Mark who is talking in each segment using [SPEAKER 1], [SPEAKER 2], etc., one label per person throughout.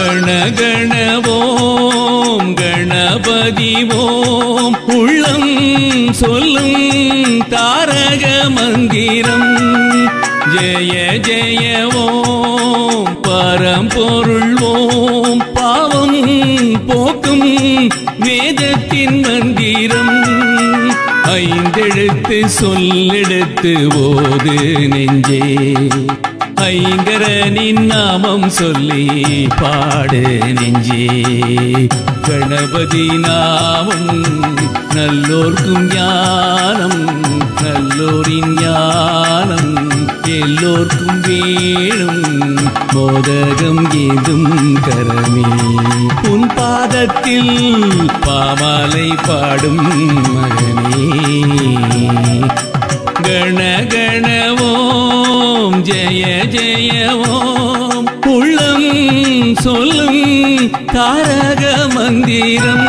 [SPEAKER 1] கணகணவோம் கணபதி ஓம் உள்ளம் சொல்லும் தாரக மந்திரம் ஜெய ஜெய ஓம் பரம்பொருள் ஓம் பாவம் போக்கும் வேதத்தின் மந்திரம் ஐந்தெழுத்து சொல்லெடுத்து ஓது நெஞ்சே ஐங்கரனின் நாமம் சொல்லி பாடு நெஞ்சே கணபதி நாமம் நல்லோர்க்கும் ஞானம் நல்லோரின் ஞானம் எல்லோர்க்கும் வேணும் மோதகம் ஏதும் கரமே உன் பாதத்தில் பாமாலை பாடும் மகனே கண கணவோம் ஜெய ஜெயவோம் உள்ளம் சொல்லும் தாரக மந்திரம்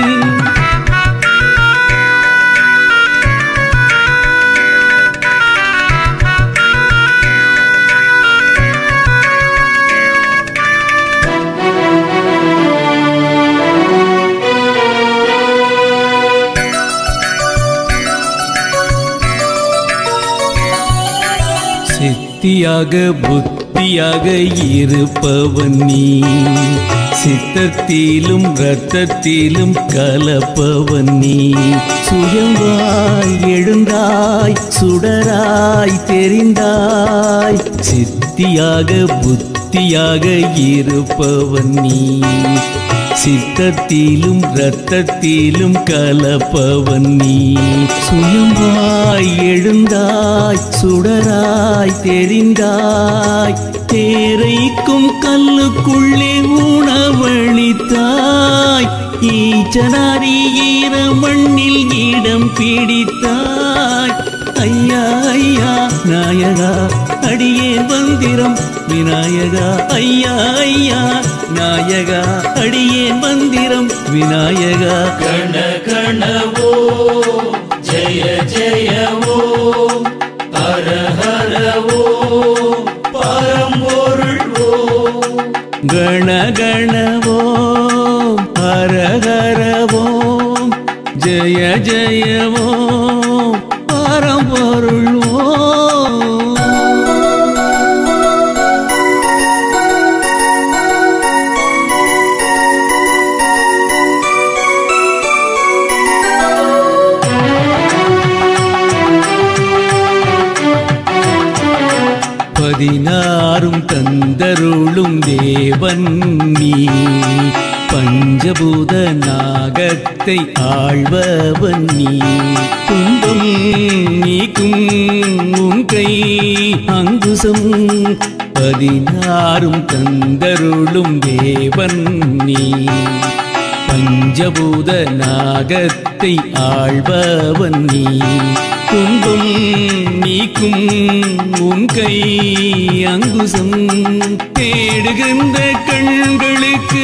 [SPEAKER 1] சித்தியாக புத்தியாக இருப்பவன் நீ சித்தத்திலும் இரத்தத்திலும் கலப்பவன் நீ சுயம்பாய் எழுந்தாய் சுடராய் தெரிந்தாய் சித்தியாக புத்தியாக இருப்பவன் நீ சித்தத்திலும் இரத்தத்திலும் கலப்பவன் நீ சுயம்பாய் எழுந்தாய் சுடராய் தெரிந்தாய் தேரைக்கும் கல்லுக்குள்ளே உணவளித்தாய் ஈச்சனாரி ஈர மண்ணில் இடம் பிடித்தாய் ஐயா ஐயா நாயகா அடியே மந்திரம் விநாயகா ஐயா ஐயா நாயகா அடியே மந்திரம் விநாயகா
[SPEAKER 2] கண கணவோ ஜெய ஜெயவோ ஹர ஹரவோ பரம்பொருள்வோ
[SPEAKER 1] கண கணவோம் ஹர ஹரவோம் ஜெய ஜெயவோம் பரம்பொருள்வோம் பதினாறும் தந்தருளும் தேவன் நீ பஞ்சபூத நாகத்தை ஆழ்பவன் நீ துன்பம் நீக்கும் உன் கை அங்குசம் பதினாறும் தந்தருளும் தேவன் நீ பஞ்சபூத நாகத்தை ஆழ்பவன் நீ துன்பம் நீக்கும் உன் கை அங்குசம் தேடுகின்ற கண்களுக்கு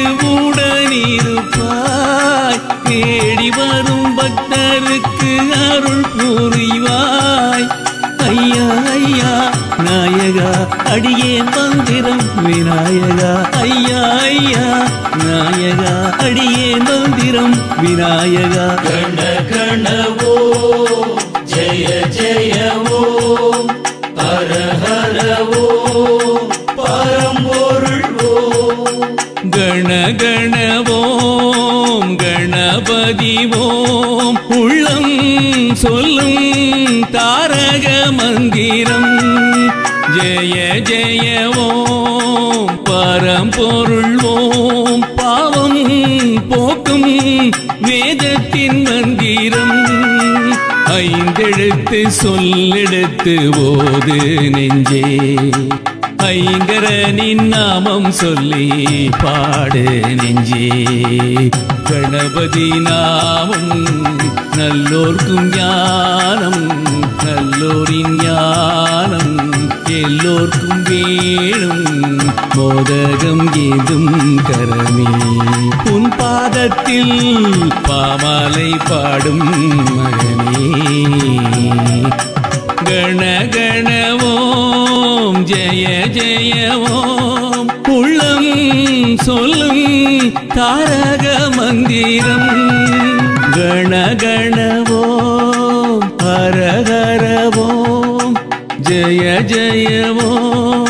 [SPEAKER 1] உடனிருப்பாய் தேடி வரும் பக்தருக்கு அருள் புரிவாய் ஐயா ஐயா நாயகா அடியே மந்திரம் விநாயகா ஐயா ஐயா நாயகா அடியே மந்திரம் விநாயகா
[SPEAKER 2] கண கணவோ ஜெய ஜெயவோ ஹர ஹரவோ பரம்பொருள்வோ
[SPEAKER 1] கண கணவோம் கணபதி ஓம் உள்ளம் சொல்லும் தாரக மந்திரம் ஜெய ஜெய ஓம் பரம்பொருள் ஓம் பாவம் போக்கும் வேதத்தின் மந்திரம் ஐந்தெழுத்து சொல்லெடுத்து ஓது நெஞ்சே ஐங்கரனின் நாமம் சொல்லி பாடு நெஞ்சே கணபதி நாமம் நல்லோர்க்கும் ஞானம் நல்லோரின் ஞானம் எல்லோர்க்கும் வேணும் மோதகம் ஏதும் கரமே உன் பாதத்தில் பாமாலை பாடும் மகனே கண கணவோம் ஜெய ஜெயவோம் உள்ளம் சொல் சொல்லும் தாரக மந்திரம் கணகணவோ ஹர ஹரவோ ஜய ஜயவோ